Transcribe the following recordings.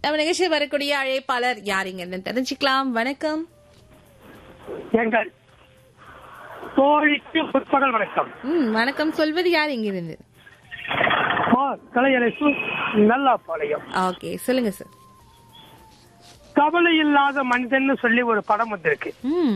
நம்ம நிகழ்ச்சியில் வரக்கூடிய அழைப்பாளர் யாருங்கன்னு தெரிஞ்சுக்கலாம் வணக்கம் எங்கள் தோழிக்கு முற்பகல் வணக்கம் ம் வணக்கம் சொல்வது யார் இங்க இருந்து மா கலையரசு நல்லாப்பாளையம் ஓகே சொல்லுங்க சார் கவலை இல்லாத மனிதன்னு சொல்லி ஒரு படம் வந்திருக்கு ம்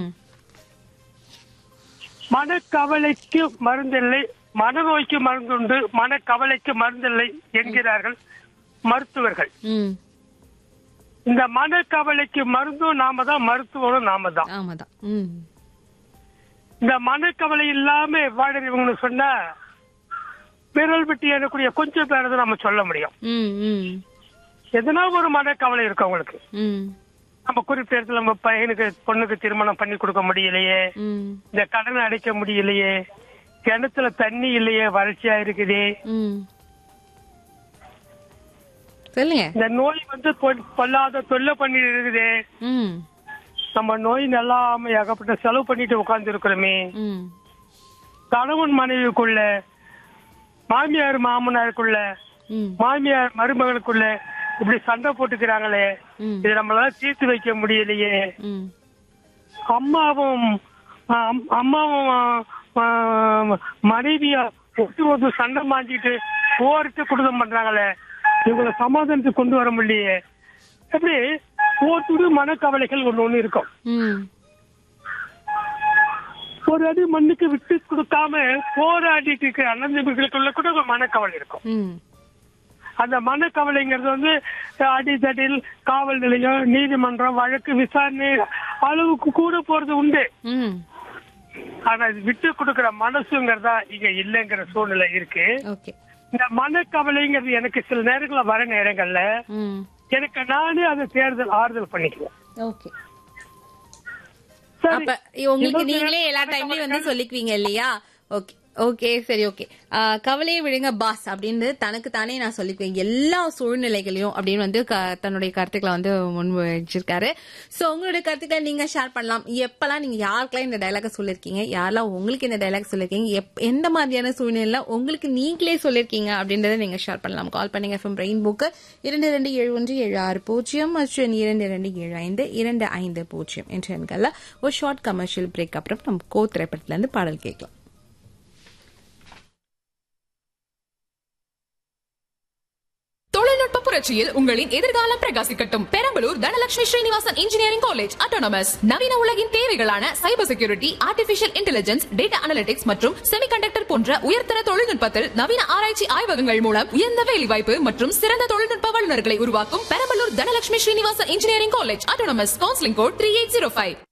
மனக்கவலைக்கு மருந்தில்லை மனநோய்க்கு மருந்துண்டு மனக்கவலைக்கு மருந்தில்லை என்கிறார்கள் மருத்துவர்கள் ம் இந்த மனக்கவலைக்கு மருந்தும் நாம தான் மருத்துவரும் நாம தான் ஆமாதான் ம் இந்த மனக்கவலை இல்லாம வாழறவங்கன்னு சொன்னா விரல் விட்டு எண்ணக்கூடிய கொஞ்சம் பேரை தான் நம்ம சொல்ல முடியும் ம் ம் எதனா ஒரு மனக்கவலை இருக்கு அவங்களுக்கு ம் நம்ம குறிப்பிட்ட இடத்துல நம்ம பையனுக்கு பொண்ணுக்கு திருமணம் பண்ணி கொடுக்க முடியலையே ம் இந்த கடனை அடைக்க முடியலையே கிணத்துல தண்ணி இல்லையே வறட்சியா இருக்குது ம் சொல்லுங்க இந்த நோய் வந்து பொ- பொல்லாத தொல்லை பண்ணி இருக்குது ம் நம்ம நோய் நல்லாம ஏகப்பட்ட செலவு பண்ணிட்டு உட்கார்ந்து இருக்கிறோமே ம் கணவன் மனைவிக்குள்ள மாமியார் மாமனாருக்குள்ள ம் மாமியார் மருமகனுக்குள்ள இப்படி சண்டை போட்டுக்கிறாங்களே ம் இது நம்மளால தீர்த்து வைக்க முடியலையே ம் அம்மாவும் ஆ, அம்- அம்மாவும் ஆ, ஆ, மனைவியா ஒத்து ஒத்து சண்டை மாஞ்சிட்டு போருக்கு குடும்பம் பண்றாங்களே இவங்களை சமாதானத்துக்கு கொண்டு வர முடியலையே எப்படி போட்டுடு மனக்கவலைகள் ஒண்ணு ஒண்ணு இருக்கும் ம் ஒரு அடி மண்ணுக்கு விட்டு கொடுக்காம போராடிட்டு இருக்கிற அண்ணந்தம்பிகளுக்குள்ள கூட ஒரு மனக்கவலை இருக்கும் ம் அந்த மனக்கவலைங்கிறது வந்து அடித்தடில் காவல் நிலையம் நீதிமன்றம் வழக்கு விசாரணை அளவுக்கு கூட போறது உண்டு ம் ஆனா இது விட்டு கொடுக்கிற மனசுங்கிறதா இங்க இல்லைங்கிற சூழ்நிலை இருக்கு ஓகே இந்த மனக்கவலைங்கிறது எனக்கு சில நேரங்கள்ல வர நேரங்கள்ல ம் எனக்கு நானே அதை தேர்தல் ஆறுதல் பண்ணிக்குவேன் ஓகே சரி அப்ப உங்களுக்கு இன்னொரு நீங்களே எல்லா நேரம் டைம்லயும் வந்து சொல்லிக்குவீங்க இல்லையா ஓகே ஓகே சரி ஓகே கவலையை விடுங்க பாஸ் அப்படின்னு தனக்கு தானே நான் சொல்லிக்குவேன் எல்லா சூழ்நிலைகளையும் அப்படின்னு வந்து க- தன்னுடைய கருத்துக்களை வந்து முன் வச்சிருக்காரு சோ உங்களுடைய கருத்துக்களை நீங்க ஷேர் பண்ணலாம் எப்பெல்லாம் நீங்க யாருக்கெல்லாம் இந்த டைலாக சொல்லிருக்கீங்க யாரெல்லாம் உங்களுக்கு இந்த டைலாக் சொல்லிருக்கீங்க எப்- எந்த மாதிரியான சூழ்நிலை உங்களுக்கு நீங்களே சொல்லிருக்கீங்க அப்படின்றத நீங்க ஷேர் பண்ணலாம் கால் பண்ணுங்க எஃப்எம் ரெயின்போக்கு இரண்டு இரண்டு ஏழு ஒன்று ஏழு ஆறு பூஜ்ஜியம் மற்றும் இரண்டு இரண்டு ஏழு ஐந்து இரண்டு ஐந்து பூஜ்ஜியம் என்ற எண்கள்ல ஒரு ஷார்ட் கமர்ஷியல் பிரேக் அப்புறம் நம்ம கோ திரைப்படத்துல இருந்து பாடல் கேட்கலாம் தொழில்நுட்ப புரட்சியில் உங்களின் எதிர்காலம் பிரகாசிக்கட்டும் Perambalur Dhanalakshmi Srinivasan engineering college autonomous நவீன உலகின் தேவைகளான cyber security artificial intelligence data analytics மற்றும் செமிகண்டக்டர் போன்ற உயர்தர தொழில்நுட்பத்தில் நவீன ஆராய்ச்சி ஆய்வகங்கள் மூலம் உயர்ந்த வேலைவாய்ப்பு மற்றும் சிறந்த தொழில்நுட்ப வல்லுநர்களை உருவாக்கும் Perambalur Dhanalakshmi Srinivasan engineering college autonomous counselling code three eight zero five